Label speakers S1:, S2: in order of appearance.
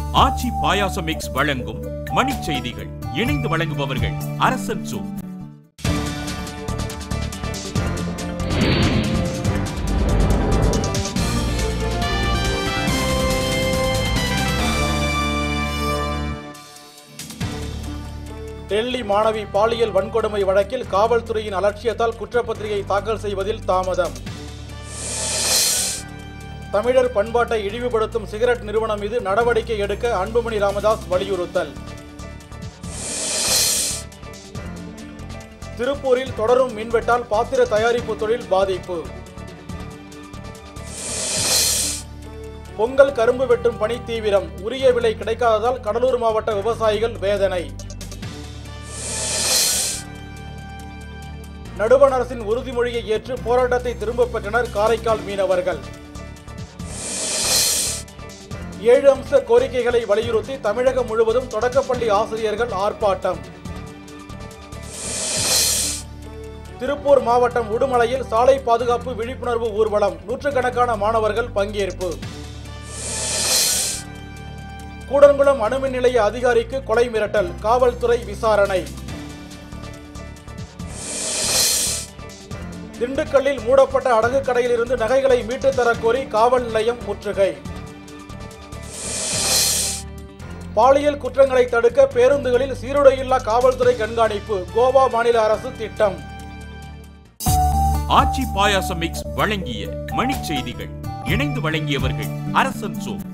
S1: ஆச்சி பாயாசம் mix வழங்கும் மணிச் செய்திகள் இணைந்து வழங்குபவர்கள் அரசன் சூ
S2: டெல்லி மாணவி பாலியல் வன்கொடுமை வழக்கில் காவல்துறையின் அலட்சியத்தால் குற்றப்பத்திரிகை தாக்கல் செய்வதில் தாமதம் தமிழர் பண்பாட்டை இழிவுபடுத்தும் சிகரெட் நிறுவனம் மீது நடவடிக்கை எடுக்க அன்புமணி ராமதாஸ் வலியுறுத்தல் திருப்பூரில் தொடரும் மின்வெட்டால் பாத்திர தயாரிப்பு தொழில் பாதிப்பு பொங்கல் கரும்பு வெட்டும் பணி தீவிரம் உரிய விலை கிடைக்காததால் கடலூர் மாவட்ட விவசாயிகள் வேதனை நடுவண் அரசின் உறுதிமொழியை ஏற்று போராட்டத்தை திரும்பப் பெற்றனர் காரைக்கால் மீனவர்கள் ஏழு அம்ச கோரிக்கைகளை வலியுறுத்தி தமிழகம் முழுவதும் தொடக்கப்பள்ளி ஆசிரியர்கள் ஆர்ப்பாட்டம் திருப்பூர் மாவட்டம் உடுமலையில் சாலை பாதுகாப்பு விழிப்புணர்வு ஊர்வலம் நூற்றுக்கணக்கான மாணவர்கள் பங்கேற்பு கூடன்குளம் அணுமின் நிலைய அதிகாரிக்கு கொலை மிரட்டல் காவல்துறை விசாரணை திண்டுக்கல்லில் மூடப்பட்ட அடகு கடையில் இருந்து நகைகளை மீட்டுத் தரக் கோரி காவல் நிலையம் முற்றுகை பாலியல் குற்றங்களை தடுக்க பேருந்துகளில் சீருடையில்லா காவல்துறை கண்காணிப்பு கோவா மாநில அரசு திட்டம்
S1: ஆச்சி பாயாசம் மிக்ஸ் வழங்கிய மணிச் செய்திகள் இணைந்து வழங்கியவர்கள் அரசன் சூ